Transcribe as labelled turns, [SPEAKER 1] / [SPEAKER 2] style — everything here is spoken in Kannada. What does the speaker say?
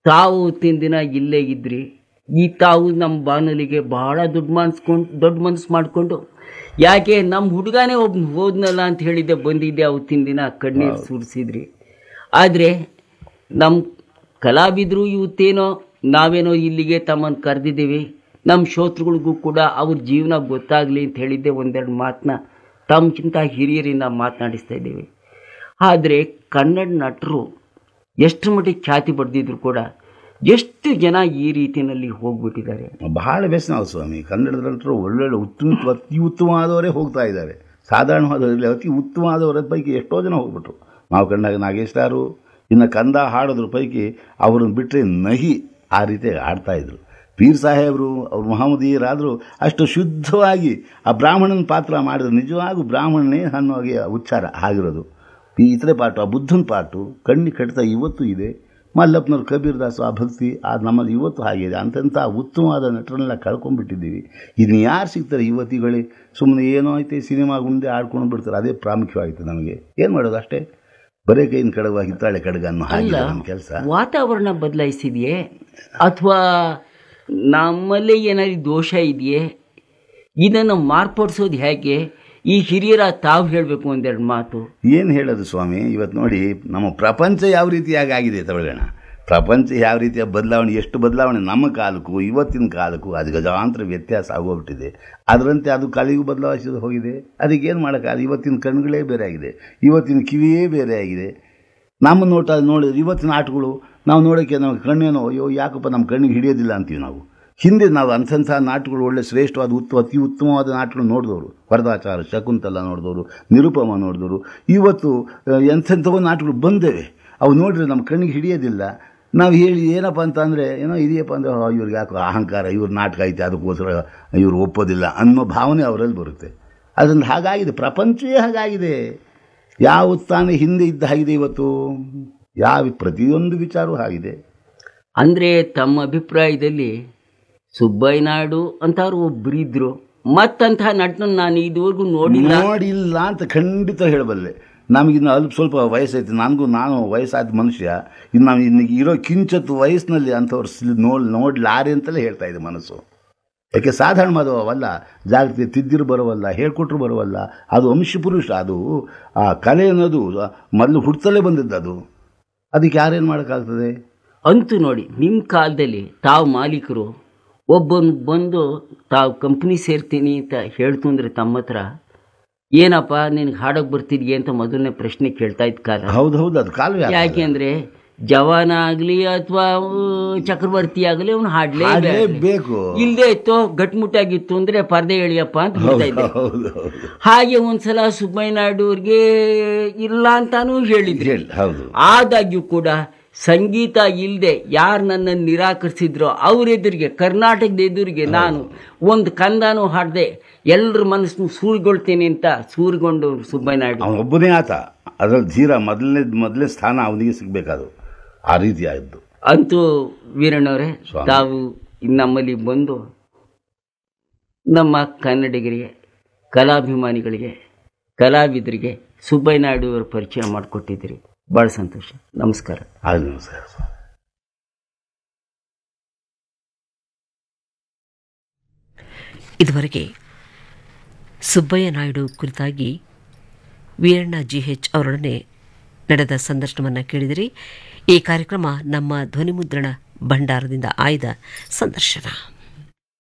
[SPEAKER 1] ತಾವು ಹೊತ್ತಿನ ದಿನ ಇಲ್ಲೇ ಇದ್ರಿ ಈ ತಾವು ನಮ್ಮ ಬಾನುಲಿಗೆ ಬಹಳ ದುಡ್ಡು ಮಾಡಿಸ್ಕೊಂಡು ದೊಡ್ಡ ಮನಸ್ಸು ಮಾಡಿಕೊಂಡು ಯಾಕೆ ನಮ್ಮ ಹುಡುಗನೇ ಒಬ್ಬ ಹೋದ್ನಲ್ಲ ಅಂತ ಹೇಳಿದ್ದೆ ಬಂದಿದ್ದೆ ಅವತ್ತಿನ ದಿನ ಕಣ್ಣೀರು ಸುರಿಸಿದ್ರಿ ಆದರೆ ನಮ್ಮ ಕಲಾವಿದರು ಇವತ್ತೇನೋ ನಾವೇನೋ ಇಲ್ಲಿಗೆ ತಮ್ಮನ್ನು ಕರೆದಿದ್ದೀವಿ ನಮ್ಮ ಶ್ರೋತೃಗಳಿಗೂ ಕೂಡ ಅವ್ರ ಜೀವನ ಗೊತ್ತಾಗಲಿ ಅಂತ ಹೇಳಿದ್ದೆ ಒಂದೆರಡು ಮಾತನ್ನ ತಮ್ಮಕ್ಕಿಂತ ಹಿರಿಯರಿಂದ ಮಾತನಾಡಿಸ್ತಾ ಇದ್ದೀವಿ ಆದರೆ ಕನ್ನಡ ನಟರು ಎಷ್ಟು ಮಟ್ಟಿಗೆ ಖ್ಯಾತಿ ಪಡೆದಿದ್ರು ಕೂಡ ಎಷ್ಟು ಜನ ಈ ರೀತಿಯಲ್ಲಿ ಹೋಗ್ಬಿಟ್ಟಿದ್ದಾರೆ
[SPEAKER 2] ಬಹಳ ವ್ಯಸನ ಅವ್ರು ಸ್ವಾಮಿ ಕನ್ನಡದ ನಟರು ಒಳ್ಳೊಳ್ಳೆ ಉತ್ತಮ ಅತಿ ಉತ್ತಮವಾದವರೇ ಹೋಗ್ತಾ ಇದ್ದಾರೆ ಸಾಧಾರಣವಾದವರಲ್ಲಿ ಅತಿ ಉತ್ತಮವಾದವರ ಪೈಕಿ ಎಷ್ಟೋ ಜನ ಹೋಗ್ಬಿಟ್ರು ನಾವು ಕಂಡಾಗ ನಾಗೇಶ್ವರಾರು ಇನ್ನು ಕಂದ ಹಾಡೋದ್ರ ಪೈಕಿ ಅವ್ರನ್ನ ಬಿಟ್ಟರೆ ನಹಿ ಆ ರೀತಿ ಆಡ್ತಾ ಇದ್ರು ಪೀರ್ ಸಾಹೇಬರು ಅವ್ರು ಮಹಮ್ಮದೀಯರಾದರೂ ಅಷ್ಟು ಶುದ್ಧವಾಗಿ ಆ ಬ್ರಾಹ್ಮಣನ ಪಾತ್ರ ಮಾಡಿದ್ರು ನಿಜವಾಗೂ ಬ್ರಾಹ್ಮಣನೇ ಅನ್ನೋ ಹಾಗೆ ಉಚ್ಚಾರ ಆಗಿರೋದು ಈ ಇತರೆ ಪಾಠ ಆ ಬುದ್ಧನ ಪಾಠು ಕಣ್ಣಿ ಕಡಿತ ಇವತ್ತು ಇದೆ ಮಲ್ಲಪ್ಪನವ್ರು ಕಬೀರ್ ದಾಸ್ ಆ ಭಕ್ತಿ ಆ ನಮ್ಮಲ್ಲಿ ಇವತ್ತು ಹಾಗಿದೆ ಅಂತಂಥ ಉತ್ತಮವಾದ ನಟರನ್ನೆಲ್ಲ ಕಳ್ಕೊಂಡ್ಬಿಟ್ಟಿದ್ದೀವಿ ಇನ್ನು ಯಾರು ಸಿಗ್ತಾರೆ ಯುವತಿಗಳೇ ಸುಮ್ಮನೆ ಏನೋ ಐತೆ ಸಿನಿಮಾ ಮುಂದೆ ಆಡ್ಕೊಂಡು ಬಿಡ್ತಾರೆ ಅದೇ ಪ್ರಾಮುಖ್ಯವಾಗಿದೆ ನಮಗೆ ಏನು ಮಾಡೋದು ಅಷ್ಟೇ ಬರೇ ಕೈನ ಕಡವಾಗಿ ಹಿತ್ತಾಳೆ ಕಡಗ ಅನ್ನೋ ಹಾಗೆ ನಮ್ಮ ಕೆಲಸ
[SPEAKER 1] ವಾತಾವರಣ ಬದಲಾಯಿಸಿದೆಯೇ ಅಥವಾ ನಮ್ಮಲ್ಲೇ ಏನಾದ್ರು ದೋಷ ಇದೆಯೇ ಇದನ್ನು ಮಾರ್ಪಡಿಸೋದು ಹೇಗೆ ಈ ಹಿರಿಯರ ತಾವು ಹೇಳಬೇಕು ಒಂದೆರಡು ಮಾತು
[SPEAKER 2] ಏನು ಹೇಳೋದು ಸ್ವಾಮಿ ಇವತ್ತು ನೋಡಿ ನಮ್ಮ ಪ್ರಪಂಚ ಯಾವ ರೀತಿಯಾಗಿ ಆಗಿದೆ ತಗೊಳ್ಳೋಣ ಪ್ರಪಂಚ ಯಾವ ರೀತಿಯ ಬದಲಾವಣೆ ಎಷ್ಟು ಬದಲಾವಣೆ ನಮ್ಮ ಕಾಲಕ್ಕೂ ಇವತ್ತಿನ ಕಾಲಕ್ಕೂ ಅದು ಗಜಾಂತರ ವ್ಯತ್ಯಾಸ ಆಗೋಗ್ಬಿಟ್ಟಿದೆ ಅದರಂತೆ ಅದು ಕಲಿಗೂ ಬದಲಾಯಿಸಿ ಹೋಗಿದೆ ಅದಕ್ಕೇನು ಮಾಡೋಕ್ಕಾಗಲ್ಲ ಇವತ್ತಿನ ಕಣ್ಣುಗಳೇ ಬೇರೆ ಆಗಿದೆ ಇವತ್ತಿನ ಕಿವಿಯೇ ಬೇರೆ ಆಗಿದೆ ನಮ್ಮ ನೋಟ ನೋಡಿದ್ರೆ ಇವತ್ತಿನ ಆಟಗಳು ನಾವು ನೋಡೋಕ್ಕೆ ನಮ್ಮ ಕಣ್ಣೇನೋ ಅಯ್ಯೋ ಯಾಕಪ್ಪ ನಮ್ಮ ಕಣ್ಣಿಗೆ ಹಿಡಿಯೋದಿಲ್ಲ ಅಂತೀವಿ ನಾವು ಹಿಂದೆ ನಾವು ಅಂಥಂಥ ನಾಟಕಗಳು ಒಳ್ಳೆ ಶ್ರೇಷ್ಠವಾದ ಉತ್ತಮ ಅತಿ ಉತ್ತಮವಾದ ನಾಟಕಗಳು ನೋಡಿದವರು ವರದಾಚಾರ ಶಕುಂತಲ ನೋಡಿದವರು ನಿರುಪಮ ನೋಡಿದವರು ಇವತ್ತು ಆ, ಎಂಥೆಂಥವೋ ನಾಟಕಗಳು ಬಂದೇವೆ ಅವು ನೋಡಿದ್ರೆ ನಮ್ಮ ಕಣ್ಣಿಗೆ ಹಿಡಿಯೋದಿಲ್ಲ ನಾವು ಹೇಳಿ ಏನಪ್ಪ ಅಂತ ಅಂದರೆ ಏನೋ ಇದೆಯಪ್ಪ ಅಂದರೆ ಆ, ಇವ್ರಿಗೆ ಯಾಕೋ ಅಹಂಕಾರ ಇವ್ರ ನಾಟಕ ಐತೆ ಅದಕ್ಕೋಸ್ಕರ ಇವ್ರು ಒಪ್ಪೋದಿಲ್ಲ ಅನ್ನೋ ಭಾವನೆ ಅವರಲ್ಲಿ ಬರುತ್ತೆ ಅದನ್ನು ಹಾಗಾಗಿದೆ ಪ್ರಪಂಚವೇ ಹಾಗಾಗಿದೆ ಯಾವ ತಾನೇ ಹಿಂದೆ ಇದ್ದ ಹಾಗಿದೆ ಇವತ್ತು ಯಾವ ಪ್ರತಿಯೊಂದು ವಿಚಾರವೂ ಆಗಿದೆ
[SPEAKER 1] ಅಂದರೆ ತಮ್ಮ ಅಭಿಪ್ರಾಯದಲ್ಲಿ ಸುಬ್ಬಯ್ಯ ನಾಯ್ಡು ಅಂತಾರು ಒಬ್ಬರಿದ್ರು ಮತ್ತಂತಹ ನಟನ ನಾನು ಇದುವರೆಗೂ ನೋಡಿಲ್ಲ
[SPEAKER 2] ನೋಡಿಲ್ಲ ಅಂತ ಖಂಡಿತ ಹೇಳಬಲ್ಲೆ ನಮಗಿನ್ನು ಅಲ್ಪ ಸ್ವಲ್ಪ ವಯಸ್ಸೈತೆ ನನಗೂ ನಾನು ವಯಸ್ಸಾದ ಮನುಷ್ಯ ಇನ್ನು ನಾವು ಇನ್ನು ಇರೋ ಕಿಂಚತ್ತು ವಯಸ್ಸಿನಲ್ಲಿ ಅಂಥವ್ರು ಸಿ- ನೋಡ್ ನೋಡ್ಲಾರೆ ಅಂತಲೇ ಹೇಳ್ತಾ ಇದೆ ಮನಸ್ಸು ಯಾಕೆ ಸಾಧಾರಣವಾದವಲ್ಲ ಜಾಗೃತಿ ತಿದ್ದಿರು ಬರೋವಲ್ಲ ಹೇಳ್ಕೊಟ್ರು ಬರೋವಲ್ಲ ಅದು ವಂಶಪುರುಷ ಅದು ಆ ಕಲೆ ಅನ್ನೋದು ಮೊದಲು ಹುಡ್ತಲೇ ಬಂದಿದ್ದು ಅದು ಅದಕ್ಕೆ ಯಾರೇನು ಮಾಡೋಕ್ಕಾಗ್ತದೆ
[SPEAKER 1] ಅಂತೂ ನೋಡಿ ನಿಮ್ಮ ಕಾಲದಲ್ಲಿ ತಾವು ಮಾಲೀಕರು ಒಬ್ಬನು ಬಂದು ತಾವು ಕಂಪ್ನಿ ಸೇರ್ತೀನಿ ಅಂತ ಹೇಳ್ತು ಅಂದರೆ ತಮ್ಮ ಹತ್ರ ಏನಪ್ಪ ನಿನಗೆ ಹಾಡೋಕೆ ಬರ್ತಿದ್ಯೆ ಅಂತ ಮೊದಲನೇ ಪ್ರಶ್ನೆ ಕೇಳ್ತಾ ಇದ್ದ ಕಾಲ
[SPEAKER 2] ಹೌದು ಹೌದು ಅದು ಕಾಲವೇ ಹಾಗೆ.
[SPEAKER 1] ಯಾಕೆಂದ್ರೆ ಜವಾನ ಆಗಲಿ ಅಥವಾ ಚಕ್ರವರ್ತಿ ಆಗಲಿ ಅವನು ಹಾಡ್ಲೇ
[SPEAKER 2] ಬೇಕು
[SPEAKER 1] ಇಲ್ಲದೆ ಇತ್ತು ಗಟ್ಮುಟ್ಟಾಗಿತ್ತು ಅಂದ್ರೆ ಪರ್ದೆ ಎಳಿಯಪ್ಪ ಅಂತ ಹೇಳ್ತಾ ಇದ್ದೆ
[SPEAKER 2] ಹೌದು ಹೌದು
[SPEAKER 1] ಹಾಗೆ ಒಂದ್ಸಲ ಸುಬ್ಬಯ್ಯ ನಾಯ್ಡು ಅವ್ರಿಗೆ ಇಲ್ಲ ಅಂತಾನೂ ಹೇಳಿದ್ರಿ
[SPEAKER 2] ಹೇಳಿ ಹೌದು
[SPEAKER 1] ಆದಾಗ್ಯೂ ಕೂಡ ಸಂಗೀತ ಇಲ್ಲದೆ ಯಾರು ನನ್ನನ್ನು ನಿರಾಕರಿಸಿದ್ರೋ ಅವ್ರ ಎದುರಿಗೆ ಕರ್ನಾಟಕದ ಎದುರಿಗೆ ನಾನು ಒಂದು ಕಂದಾನು ಹಾಡದೆ ಎಲ್ಲರ ಮನಸ್ಸನ್ನು ಸೂರ್ಗೊಳ್ತೇನೆ ಅಂತ ಸೂರ್ಗೊಂಡು ಸುಬ್ಬಯ್ಯ ನಾಯ್ಡು
[SPEAKER 2] ಅವನೊಬ್ಬನೇ ಆತ ಅದರಲ್ಲಿ ಧೀರ ಮೊದಲನೇ ಮೊದಲನೇ ಸ್ಥಾನ ಅವನಿಗೆ ಸಿಗಬೇಕಾದು ಆ ರೀತಿ ಆಯಿತು
[SPEAKER 1] ಅಂತೂ ವೀರಣ್ಣವರೇ
[SPEAKER 2] ಸ್ವಾಮಿ.
[SPEAKER 1] ತಾವು ನಮ್ಮಲ್ಲಿ ಬಂದು ನಮ್ಮ ಕನ್ನಡಿಗರಿಗೆ ಕಲಾಭಿಮಾನಿಗಳಿಗೆ ಕಲಾವಿದರಿಗೆ ಸುಬ್ಬಯ್ಯ ನಾಯ್ಡು ಅವರ ಪರಿಚಯ ಮಾಡಿಕೊಟ್ಟಿದ್ದೀರಿ ಭಾಳ ಸಂತೋಷ ನಮಸ್ಕಾರ
[SPEAKER 2] ಆಯ್ತು ನಮಸ್ಕಾರ
[SPEAKER 3] ಇದುವರೆಗೆ ಸುಬ್ಬಯ್ಯ ನಾಯ್ಡು ಕುರಿತಾಗಿ ವೀರಣ್ಣ ಜಿ ಎಚ್ ಅವರೊಡನೆ ನಡೆದ ಸಂದರ್ಶನವನ್ನು ಕೇಳಿದಿರಿ ಈ ಕಾರ್ಯಕ್ರಮ ನಮ್ಮ ಧ್ವನಿಮುದ್ರಣ ಭಂಡಾರದಿಂದ ಆಯ್ದ ಸಂದರ್ಶನ